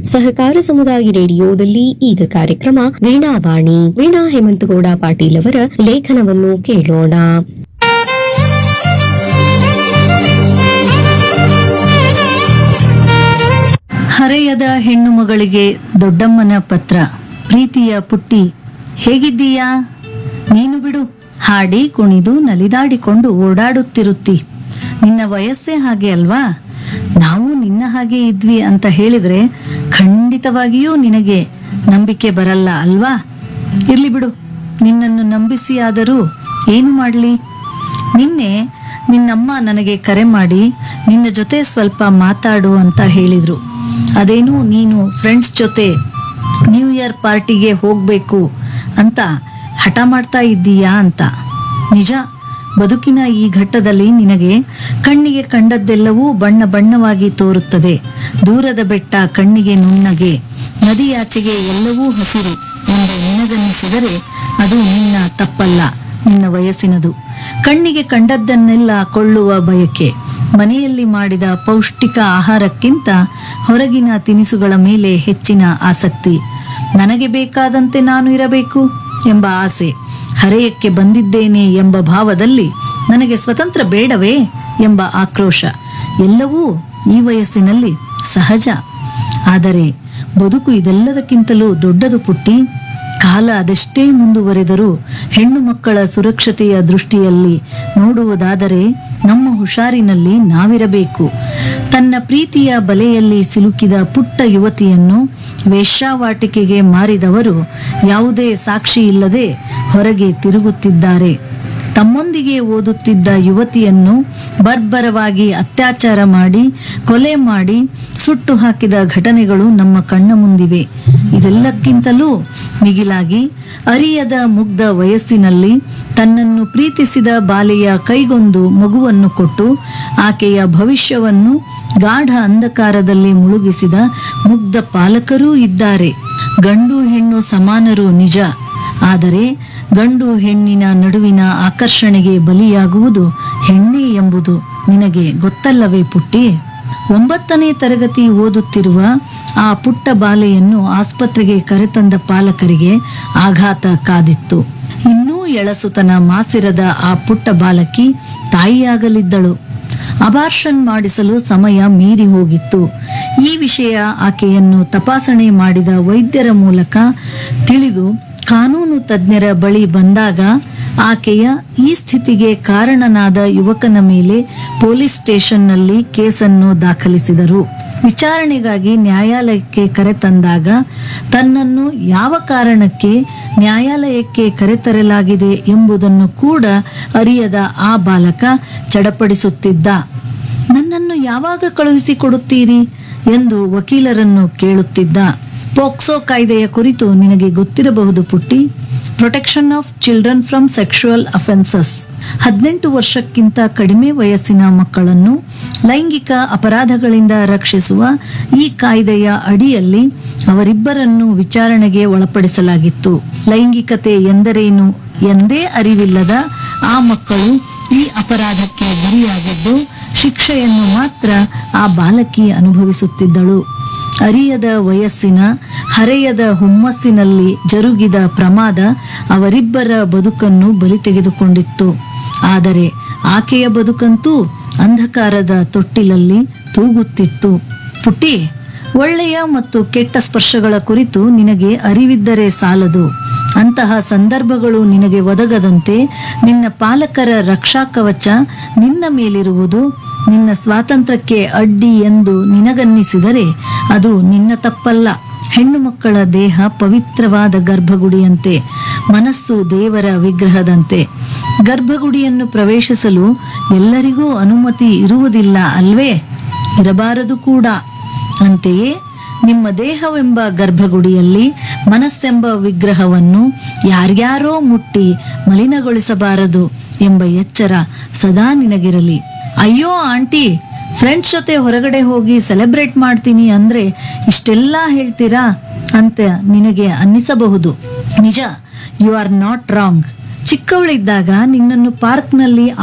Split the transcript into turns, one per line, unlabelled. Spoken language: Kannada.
ಸಹಕಾರ ಸಮುದಾಯ ರೇಡಿಯೋದಲ್ಲಿ ಈಗ ಕಾರ್ಯಕ್ರಮ ವೀಣಾವಾಣಿ ವೀಣಾ ಹೇಮಂತಗೌಡ ಪಾಟೀಲ್ ಅವರ ಲೇಖನವನ್ನು ಕೇಳೋಣ
ಹರೆಯದ ಹೆಣ್ಣು ಮಗಳಿಗೆ ದೊಡ್ಡಮ್ಮನ ಪತ್ರ ಪ್ರೀತಿಯ ಪುಟ್ಟಿ ಹೇಗಿದ್ದೀಯಾ ನೀನು ಬಿಡು ಹಾಡಿ ಕುಣಿದು ನಲಿದಾಡಿಕೊಂಡು ಓಡಾಡುತ್ತಿರುತ್ತಿ ನಿನ್ನ ವಯಸ್ಸೇ ಹಾಗೆ ಅಲ್ವಾ ನಾವು ನಿನ್ನ ಹಾಗೆ ಇದ್ವಿ ಅಂತ ಹೇಳಿದ್ರೆ ಖಂಡಿತವಾಗಿಯೂ ನಿನಗೆ ನಂಬಿಕೆ ಬರಲ್ಲ ಅಲ್ವಾ ಇರ್ಲಿ ಬಿಡು ನಿನ್ನನ್ನು ನಂಬಿಸಿ ಆದರೂ ಏನು ಮಾಡಲಿ ನಿನ್ನೆ ನಿನ್ನಮ್ಮ ನನಗೆ ಕರೆ ಮಾಡಿ ನಿನ್ನ ಜೊತೆ ಸ್ವಲ್ಪ ಮಾತಾಡು ಅಂತ ಹೇಳಿದ್ರು ಅದೇನು ನೀನು ಫ್ರೆಂಡ್ಸ್ ಜೊತೆ ನ್ಯೂ ಇಯರ್ ಪಾರ್ಟಿಗೆ ಹೋಗಬೇಕು ಅಂತ ಹಠ ಮಾಡ್ತಾ ಇದ್ದೀಯಾ ಅಂತ ನಿಜ ಬದುಕಿನ ಈ ಘಟ್ಟದಲ್ಲಿ ನಿನಗೆ ಕಣ್ಣಿಗೆ ಕಂಡದ್ದೆಲ್ಲವೂ ಬಣ್ಣ ಬಣ್ಣವಾಗಿ ತೋರುತ್ತದೆ ದೂರದ ಬೆಟ್ಟ ಕಣ್ಣಿಗೆ ನುಣ್ಣಗೆ ನದಿಯಾಚೆಗೆ ಎಲ್ಲವೂ ಹಸಿರು ಎಂದು ನಿನಗನ್ನಿಸಿದರೆ ಅದು ನಿನ್ನ ತಪ್ಪಲ್ಲ ನಿನ್ನ ವಯಸ್ಸಿನದು ಕಣ್ಣಿಗೆ ಕಂಡದ್ದನ್ನೆಲ್ಲ ಕೊಳ್ಳುವ ಬಯಕೆ ಮನೆಯಲ್ಲಿ ಮಾಡಿದ ಪೌಷ್ಟಿಕ ಆಹಾರಕ್ಕಿಂತ ಹೊರಗಿನ ತಿನಿಸುಗಳ ಮೇಲೆ ಹೆಚ್ಚಿನ ಆಸಕ್ತಿ ನನಗೆ ಬೇಕಾದಂತೆ ನಾನು ಇರಬೇಕು ಎಂಬ ಆಸೆ ಹರೆಯಕ್ಕೆ ಬಂದಿದ್ದೇನೆ ಎಂಬ ಭಾವದಲ್ಲಿ ನನಗೆ ಸ್ವತಂತ್ರ ಬೇಡವೇ ಎಂಬ ಆಕ್ರೋಶ ಎಲ್ಲವೂ ಈ ವಯಸ್ಸಿನಲ್ಲಿ ಸಹಜ ಆದರೆ ಬದುಕು ಇದೆಲ್ಲದಕ್ಕಿಂತಲೂ ದೊಡ್ಡದು ಪುಟ್ಟಿ ಕಾಲ ಅದೆಷ್ಟೇ ಮುಂದುವರೆದರೂ ಹೆಣ್ಣು ಮಕ್ಕಳ ಸುರಕ್ಷತೆಯ ದೃಷ್ಟಿಯಲ್ಲಿ ನೋಡುವುದಾದರೆ ನಮ್ಮ ಹುಷಾರಿನಲ್ಲಿ ನಾವಿರಬೇಕು ತನ್ನ ಪ್ರೀತಿಯ ಬಲೆಯಲ್ಲಿ ಸಿಲುಕಿದ ಪುಟ್ಟ ಯುವತಿಯನ್ನು ವೇಶ್ಯಾವಾಟಿಕೆಗೆ ಮಾರಿದವರು ಯಾವುದೇ ಸಾಕ್ಷಿ ಇಲ್ಲದೆ ಹೊರಗೆ ತಿರುಗುತ್ತಿದ್ದಾರೆ ತಮ್ಮೊಂದಿಗೆ ಓದುತ್ತಿದ್ದ ಯುವತಿಯನ್ನು ಬರ್ಬರವಾಗಿ ಅತ್ಯಾಚಾರ ಮಾಡಿ ಕೊಲೆ ಮಾಡಿ ಸುಟ್ಟು ಹಾಕಿದ ಘಟನೆಗಳು ನಮ್ಮ ಕಣ್ಣ ಮುಂದಿವೆ ಇದೆಲ್ಲಕ್ಕಿಂತಲೂ ಮಿಗಿಲಾಗಿ ಅರಿಯದ ಮುಗ್ಧ ವಯಸ್ಸಿನಲ್ಲಿ ತನ್ನನ್ನು ಪ್ರೀತಿಸಿದ ಬಾಲೆಯ ಕೈಗೊಂದು ಮಗುವನ್ನು ಕೊಟ್ಟು ಆಕೆಯ ಭವಿಷ್ಯವನ್ನು ಗಾಢ ಅಂಧಕಾರದಲ್ಲಿ ಮುಳುಗಿಸಿದ ಮುಗ್ಧ ಪಾಲಕರೂ ಇದ್ದಾರೆ ಗಂಡು ಹೆಣ್ಣು ಸಮಾನರು ನಿಜ ಆದರೆ ಗಂಡು ಹೆಣ್ಣಿನ ನಡುವಿನ ಆಕರ್ಷಣೆಗೆ ಬಲಿಯಾಗುವುದು ಹೆಣ್ಣೆ ಎಂಬುದು ನಿನಗೆ ಗೊತ್ತಲ್ಲವೇ ಪುಟ್ಟಿ ಒಂಬತ್ತನೇ ತರಗತಿ ಓದುತ್ತಿರುವ ಆ ಪುಟ್ಟ ಬಾಲೆಯನ್ನು ಆಸ್ಪತ್ರೆಗೆ ಕರೆತಂದ ಪಾಲಕರಿಗೆ ಆಘಾತ ಕಾದಿತ್ತು ಇನ್ನೂ ಎಳಸುತನ ಮಾಸಿರದ ಆ ಪುಟ್ಟ ಬಾಲಕಿ ತಾಯಿಯಾಗಲಿದ್ದಳು ಅಬಾರ್ಷನ್ ಮಾಡಿಸಲು ಸಮಯ ಮೀರಿ ಹೋಗಿತ್ತು ಈ ವಿಷಯ ಆಕೆಯನ್ನು ತಪಾಸಣೆ ಮಾಡಿದ ವೈದ್ಯರ ಮೂಲಕ ತಿಳಿದು ಕಾನೂನು ತಜ್ಞರ ಬಳಿ ಬಂದಾಗ ಆಕೆಯ ಈ ಸ್ಥಿತಿಗೆ ಕಾರಣನಾದ ಯುವಕನ ಮೇಲೆ ಪೊಲೀಸ್ ಸ್ಟೇಷನ್ನಲ್ಲಿ ಕೇಸನ್ನು ದಾಖಲಿಸಿದರು ವಿಚಾರಣೆಗಾಗಿ ನ್ಯಾಯಾಲಯಕ್ಕೆ ಕರೆತಂದಾಗ ತನ್ನನ್ನು ಯಾವ ಕಾರಣಕ್ಕೆ ನ್ಯಾಯಾಲಯಕ್ಕೆ ಕರೆತರಲಾಗಿದೆ ಎಂಬುದನ್ನು ಕೂಡ ಅರಿಯದ ಆ ಬಾಲಕ ಚಡಪಡಿಸುತ್ತಿದ್ದ ನನ್ನನ್ನು ಯಾವಾಗ ಕಳುಹಿಸಿಕೊಡುತ್ತೀರಿ ಎಂದು ವಕೀಲರನ್ನು ಕೇಳುತ್ತಿದ್ದ ಪೋಕ್ಸೋ ಕಾಯ್ದೆಯ ಕುರಿತು ನಿನಗೆ ಗೊತ್ತಿರಬಹುದು ಪುಟ್ಟಿ protection of children from sexual offences ಹದಿನೆಂಟು ವರ್ಷಕ್ಕಿಂತ ಕಡಿಮೆ ವಯಸ್ಸಿನ ಮಕ್ಕಳನ್ನು ಲೈಂಗಿಕ ಅಪರಾಧಗಳಿಂದ ರಕ್ಷಿಸುವ ಈ ಕಾಯ್ದೆಯ ಅಡಿಯಲ್ಲಿ ಅವರಿಬ್ಬರನ್ನು ವಿಚಾರಣೆಗೆ ಒಳಪಡಿಸಲಾಗಿತ್ತು ಲೈಂಗಿಕತೆ ಎಂದರೇನು ಎಂದೇ ಅರಿವಿಲ್ಲದ ಆ ಮಕ್ಕಳು ಈ ಅಪರಾಧಕ್ಕೆ ಗುರಿಯಾಗಿದ್ದು ಶಿಕ್ಷೆಯನ್ನು ಮಾತ್ರ ಆ ಬಾಲಕಿ ಅನುಭವಿಸುತ್ತಿದ್ದಳು ಅರಿಯದ ವಯಸ್ಸಿನ ಹರೆಯದ ಹುಮ್ಮಸ್ಸಿನಲ್ಲಿ ಜರುಗಿದ ಪ್ರಮಾದ ಅವರಿಬ್ಬರ ಬದುಕನ್ನು ಬಲಿ ತೆಗೆದುಕೊಂಡಿತ್ತು ಆದರೆ ಆಕೆಯ ಬದುಕಂತೂ ಅಂಧಕಾರದ ತೊಟ್ಟಿಲಲ್ಲಿ ತೂಗುತ್ತಿತ್ತು ಪುಟ್ಟಿ ಒಳ್ಳೆಯ ಮತ್ತು ಕೆಟ್ಟ ಸ್ಪರ್ಶಗಳ ಕುರಿತು ನಿನಗೆ ಅರಿವಿದ್ದರೆ ಸಾಲದು ಅಂತಹ ಸಂದರ್ಭಗಳು ನಿನಗೆ ಒದಗದಂತೆ ನಿನ್ನ ಪಾಲಕರ ರಕ್ಷಾ ಕವಚ ನಿನ್ನ ಮೇಲಿರುವುದು ನಿನ್ನ ಸ್ವಾತಂತ್ರ್ಯಕ್ಕೆ ಅಡ್ಡಿ ಎಂದು ನಿನಗನ್ನಿಸಿದರೆ ಅದು ನಿನ್ನ ತಪ್ಪಲ್ಲ ಹೆಣ್ಣು ಮಕ್ಕಳ ದೇಹ ಪವಿತ್ರವಾದ ಗರ್ಭಗುಡಿಯಂತೆ ಮನಸ್ಸು ದೇವರ ವಿಗ್ರಹದಂತೆ ಗರ್ಭಗುಡಿಯನ್ನು ಪ್ರವೇಶಿಸಲು ಎಲ್ಲರಿಗೂ ಅನುಮತಿ ಇರುವುದಿಲ್ಲ ಅಲ್ವೇ ಇರಬಾರದು ಕೂಡ ಅಂತೆಯೇ ನಿಮ್ಮ ದೇಹವೆಂಬ ಗರ್ಭಗುಡಿಯಲ್ಲಿ ಮನಸ್ಸೆಂಬ ವಿಗ್ರಹವನ್ನು ಯಾರ್ಯಾರೋ ಮುಟ್ಟಿ ಮಲಿನಗೊಳಿಸಬಾರದು ಎಂಬ ಎಚ್ಚರ ಸದಾ ನಿನಗಿರಲಿ ಅಯ್ಯೋ ಆಂಟಿ ಫ್ರೆಂಡ್ಸ್ ಜೊತೆ ಹೊರಗಡೆ ಹೋಗಿ ಸೆಲೆಬ್ರೇಟ್ ಮಾಡ್ತೀನಿ ಅಂದ್ರೆ ಇಷ್ಟೆಲ್ಲ ಹೇಳ್ತೀರಾ ಅಂತ ನಿನಗೆ ಅನ್ನಿಸಬಹುದು ನಿಜ ಯು ಆರ್ ನಾಟ್ ರಾಂಗ್ ಚಿಕ್ಕವಳಿದ್ದಾಗ ನಿನ್ನನ್ನು ಪಾರ್ಕ್ನಲ್ಲಿ